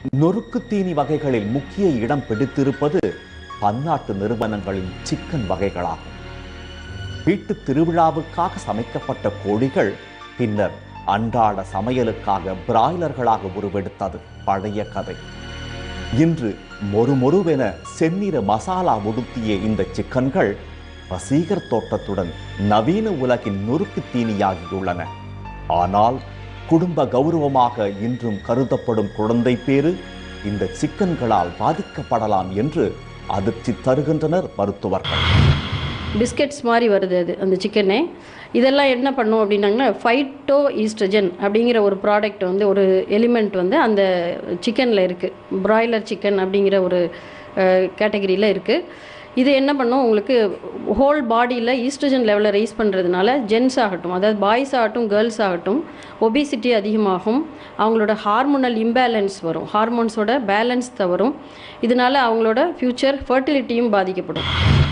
நொறுக்கு தீனி வகைகளில் முக்கிய இடம் பிடித்திருப்பது பன்னாட்டு நிறுவனங்களின் சிக்கன் வகைகளாகும் வீட்டு திருவிழாவுக்காக சமைக்கப்பட்ட கோழிகள் பின்னர் அன்றாட சமையலுக்காக பிராய்லர்களாக உருவெடுத்தது பழைய கதை இன்று மொறுமொறுவென செந்நிற மசாலா உடுத்திய இந்த சிக்கன்கள் வசீகர் தோட்டத்துடன் நவீன உலகின் நொறுக்கு தீனியாகியுள்ளன ஆனால் குடும்ப கௌரவமாக இன்றும் கருதப்படும் குழந்தை பேறு இந்த சிக்கன்களால் பாதிக்கப்படலாம் என்று அதிர்ச்சி தருகின்றனர் மருத்துவர்கள் பிஸ்கெட்ஸ் மாதிரி வருது அது அந்த சிக்கனே இதெல்லாம் என்ன பண்ணும் அப்படின்னாங்கன்னா ஃபைட்டோ ஈஸ்ட்ரஜன் அப்படிங்கிற ஒரு ப்ராடக்ட் வந்து ஒரு எலிமெண்ட் வந்து அந்த சிக்கனில் இருக்குது பிராய்லர் சிக்கன் அப்படிங்கிற ஒரு கேட்டகரியில் இருக்குது இது என்ன பண்ணும் உங்களுக்கு ஹோல் பாடியில் ஈஸ்ட்ரஜன் லெவலை ரைஸ் பண்ணுறதுனால ஜென்ஸ் ஆகட்டும் அதாவது பாய்ஸ் ஆகட்டும் கேர்ள்ஸ் ஆகட்டும் ஒபிசிட்டி அதிகமாகும் அவங்களோட ஹார்மோனல் இம்பேலன்ஸ் வரும் ஹார்மோன்ஸோட பேலன்ஸ் தவறும் இதனால அவங்களோட ஃப்யூச்சர் ஃபர்டிலிட்டியும் பாதிக்கப்படும்